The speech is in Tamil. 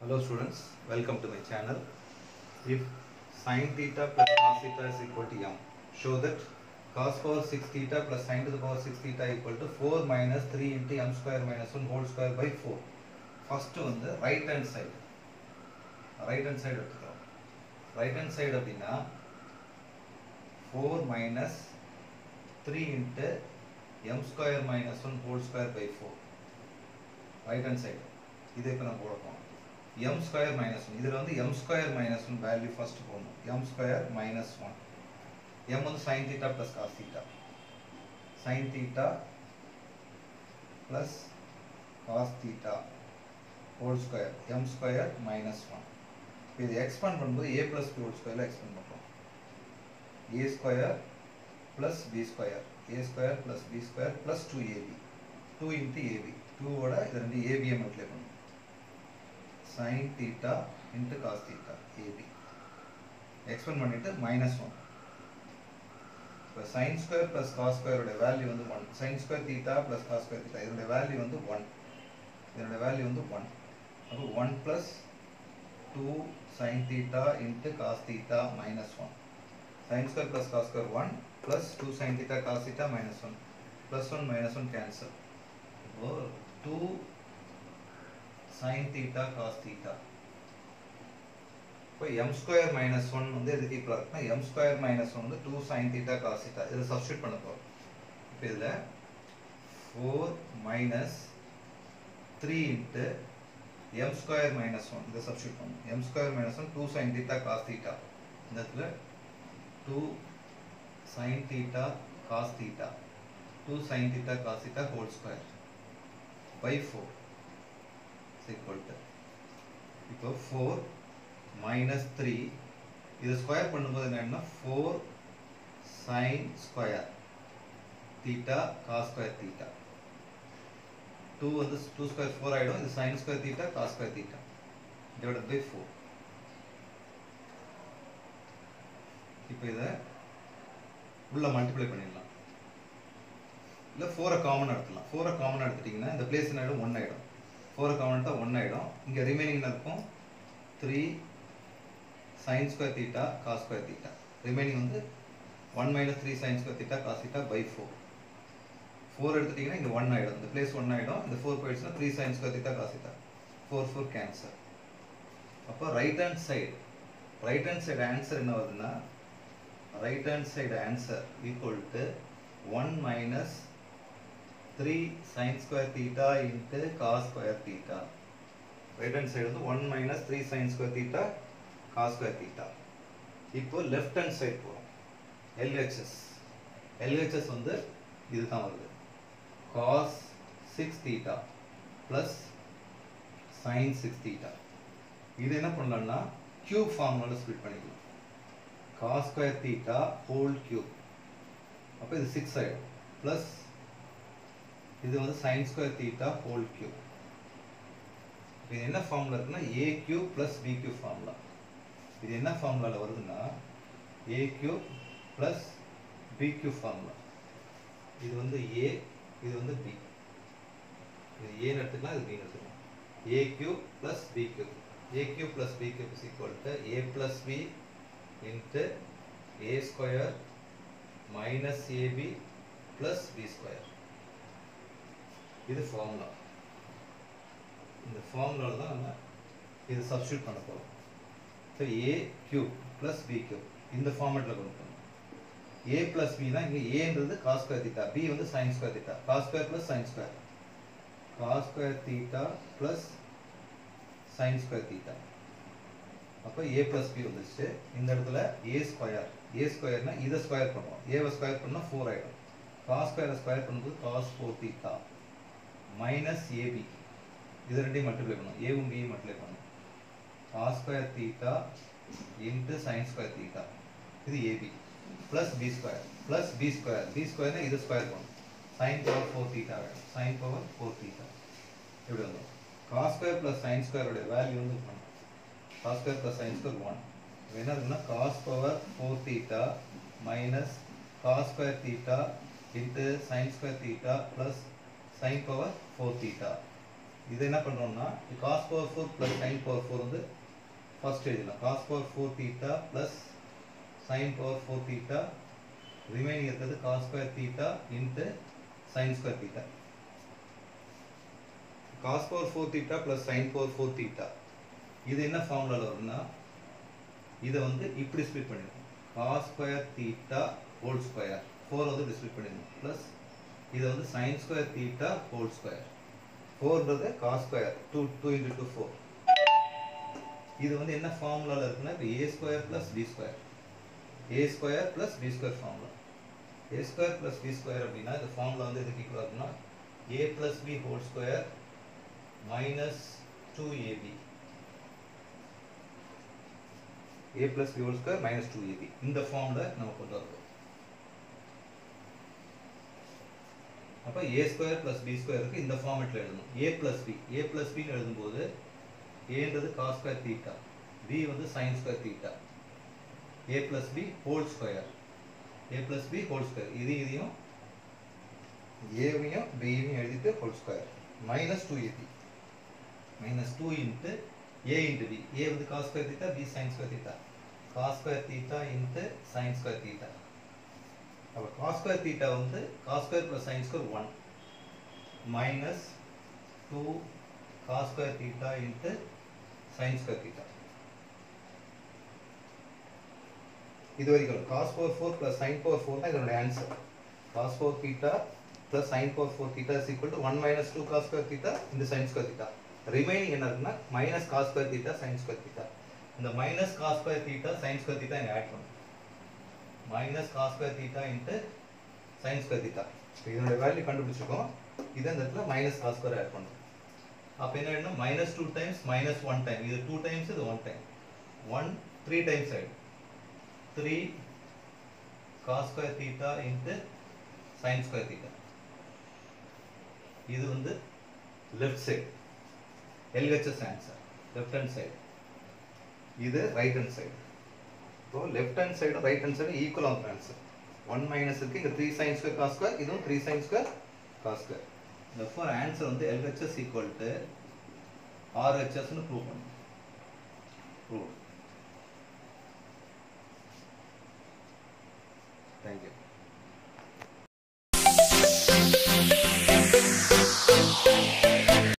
Hello students, welcome to my channel. If sin theta plus cos theta is equal to m, show that cos power 6 theta plus sin to the power 6 theta equal to 4 minus 3 into m square minus 1 whole square by 4. First வந்து right hand side. right hand side எடுத்துக்கிறோம் right hand side அப்படின்னா 4 minus 3 into m square minus 1 whole square by 4. right hand side இதை இப்போ நம்ம போட போகிறோம் m ஸ்கொயர் மைனஸ் ஒன் இதில் வந்து m square minus one value first போடணும் m square minus one m வந்து sine theta plus cos theta sine theta plus cos theta whole square m square minus one இது எக்ஸ்பேண்ட் பண்ணும்போது a ப்ளஸ் பி ஹோல் ஸ்கொயரில் எக்ஸ்பேண்ட் பண்ணுறோம் a square plus B square a square plus B square plus two AB two into AB டூவோட இது ரெண்டு ஏபியை மல்டிப்ளை பண்ணும் sin theta into cos theta AB expand பண்ணிட்டு மைனஸ் ஒன் இப்போ சைன் ஸ்கொயர் ப்ளஸ் காஸ் ஸ்கொயரோட வேல்யூ வந்து one sine square theta plus cos square theta இதோட வேல்யூ வந்து ஒன் இதோட வேல்யூ வந்து ஒன் அப்போ one plus two sine theta into cos theta minus one sine square plus cos square one plus two sine theta cos theta minus one plus one minus one cancel இப்போ two sin theta cos theta இப்போ m ஸ்கொயர் மைனஸ் ஒன் வந்து எதுக்கு ஈக்குவலாக இருக்குன்னா m ஸ்கொயர் மைனஸ் ஒன் வந்து two sine theta cos theta இதில் சப்ஸ்டியூட் பண்ண போகிறோம் இப்போ இதில் four minus three into M square minus one இதை சப்ஸ்டியூட் பண்ணணும் M square minus one two sine theta cos theta இந்த இடத்துல two sine theta cos theta two sine theta cos theta whole square by four equal to இப்போ ஃபோர் மைனஸ் த்ரீ இது ஸ்கொயர் பண்ணும்போது என்னன்னா four sine square theta cos square theta two வந்து டூ ஸ்கொயர் ஃபோர் ஆகிடும் இது sine square theta cos square theta divided by four இப்போ இதை உள்ள மல்டிப்ளை பண்ணிடலாம் இல்லை ஃபோரை காமன் எடுத்துடலாம் ஃபோரை காமன் எடுத்துட்டிங்கன்னா இந்த பிளேஸ் என்ன ஆகிடும் ஒன் ஆகிடும் ஃபோரை காமன் தான் ஒன் ஆகிடும் இங்கே ரிமைனிங் இருக்கும் three sine square theta cos square theta remaining வந்து one minus three sine square theta cos theta by four four எடுத்துட்டிங்கன்னா இங்கே ஒன் ஆகிடும் இந்த பிளேஸ் ஒன் ஆகிடும் இந்த ஃபோர் போயிடுச்சுன்னா three sine square theta cos theta four four cancel அப்போ right hand side right hand side answer என்ன வருதுன்னா right hand side answer equal to one minus 3 sin square theta into cos square theta. Right hand side வந்து 1 minus 3 sin square theta cos square theta. இப்போ left hand side போறோம் LHS. LHS வந்து இதுதான் வருது cos 6 theta plus sin 6 theta. இது என்ன பண்ணலாம்னா cube ஃபார்முலால ஸ்ப்ளிட் பண்ணிக்கலாம் cos square theta whole cube. அப்போ இது 6 ஆயிடும் plus இது வந்து sin square theta whole cube இது என்ன ஃபார்முலா இருக்குன்னா A cube plus B cube formula இது என்ன ஃபார்முலாவில் வருதுன்னா A cube plus B cube formula இது வந்து ஏ இது வந்து பி இது ஏன்னு எடுத்துக்கலாம் இது பின்னு எடுத்துக்கலாம் A cube plus B cube A cube plus B cube is equal to A plus B into A square minus AB plus B square இது ஃபார்முலா இந்த ஃபார்முலாவில் தான் நம்ம இது சப்ஸ்டியூட் பண்ண போகிறோம் so A cube plus B cube இந்த ஃபார்மேட்டில் கொண்டு போகணும் ஏ ப்ளஸ் பினா இங்கே ஏன்றது காஸ் ஸ்கொயர் தீட்டா பி வந்து sine square theta cos square plus sine square cos square theta plus sine square theta அப்போ ஏ ப்ளஸ் பி வந்துச்சு இந்த இடத்துல ஏ ஸ்கொயர் ஏ ஸ்கொயர்னா இதை ஸ்கொயர் பண்ணுவோம் ஏவை ஸ்கொயர் பண்ணால் ஃபோர் ஆகிடும் காஸ் ஸ்கொயரை ஸ்கொயர் பண்ணும்போது cos four theta minus AB இது ரெண்டையும் மல்டிப்ளை பண்ணும் ஏவும் பியும் மல்டிப்ளை பண்ணும் cos square theta into sine square theta இது AB plus B square plus B square B ஸ்கொயர்னா இது ஸ்கொயர் பண்ணும் சைன் பவர் ஃபோர் தீட்டா வேணும் சைன் பவர் ஃபோர் தீட்டா இப்படி வந்துடும் காஸ் ஸ்கொயர் ப்ளஸ் சைன் ஸ்கொயரோட வேல்யூ வந்து one cos square plus sine square one என்ன இருக்குன்னா cos power four theta minus cos square theta into sine square theta plus sin power 4 theta இது என்ன பண்ணுறோம்னா cos power four plus sine power four வந்து ஃபர்ஸ்ட் எழுதலாம் cos power four theta plus sine power four theta remaining இருக்கிறது cos square theta into sine square theta cos power four theta plus sine power four theta இது என்ன ஃபார்முலாவில் வரும்னா இதை வந்து இப்படி ஸ்ப்ளிட் பண்ணிருக்கோம் cos square theta whole square four வந்து டிஸ்பிளிட் பண்ணிருக்கோம் ப்ளஸ் இதை வந்து sine square theta whole square ஃபோர்ன்றது cos square two two into two four இது வந்து என்ன ஃபார்முலாவில் இருக்குன்னா இப்போ A square plus B square A square plus B square formula A square plus B square அப்படின்னா இந்த ஃபார்முலா வந்து எதுக்கு ஈக்குவல் ஆகும்னா A plus B whole square minus two AB A plus B whole square minus two AB இந்த ஃபார்மில் நம்ம கொண்டு வரணும் அப்போ ஏ ஸ்கொயர் ப்ளஸ் பி ஸ்கொயருக்கு இந்த ஃபார்மேட்டில் எழுதணும் A plus B A plus பின்னு எழுதும்போது ஏன்றது காஸ் ஸ்கொயர் தீட்டா பி வந்து sine square theta A plus B whole square A plus B whole square இது இதையும் ஏவையும் பியையும் எழுதிட்டு whole square minus two AB minus two into A into B A வந்து cos square theta B sine square theta cos square theta into sine square theta அப்போ காஸ் ஸ்கொயர் தீட்டா வந்து cos square plus sine square one minus two cos square theta into sine square theta இது வரைக்கும் cos power four plus sine power four தான் இதனுடைய answer cos four theta plus sine power four theta is equal to one minus two cos square theta இந்த சைன் ஸ்கொயர் தீட்டா ரிமைனிங் என்ன இருக்குன்னா minus cos square theta sine square theta இந்த minus cos square theta sine square theta இங்கே ஆட் பண்ணும் minus cos square theta into sine square theta இப்போ இதனுடைய வேல்யூ கண்டுபிடிச்சிருக்கோம் இதை இந்த இடத்துல மைனஸ் காஸ் ஸ்கொயர் ஆட் பண்ணும் அப்போ என்ன ஆயிடும் minus two times minus one time இது டூ டைம்ஸ் இது one time one three times ஆயிடும் three cos square theta into sine square theta இது வந்து left side LHS answer left hand side இது ரைட் ஹேண்ட் சைடு இப்போ லெஃப்ட் ஹேண்ட் சைடும் ரைட் ஹேண்ட் சைடும் equal of answer one minus இருக்கு இங்கே three sine square cos square இதுவும் three sine square cos square therefore answer வந்து எல்ஹெச்எஸ் ஈக்குவல் டு ஆர்ஹெச்எஸ்னு ப்ரூவ் பண்ணும்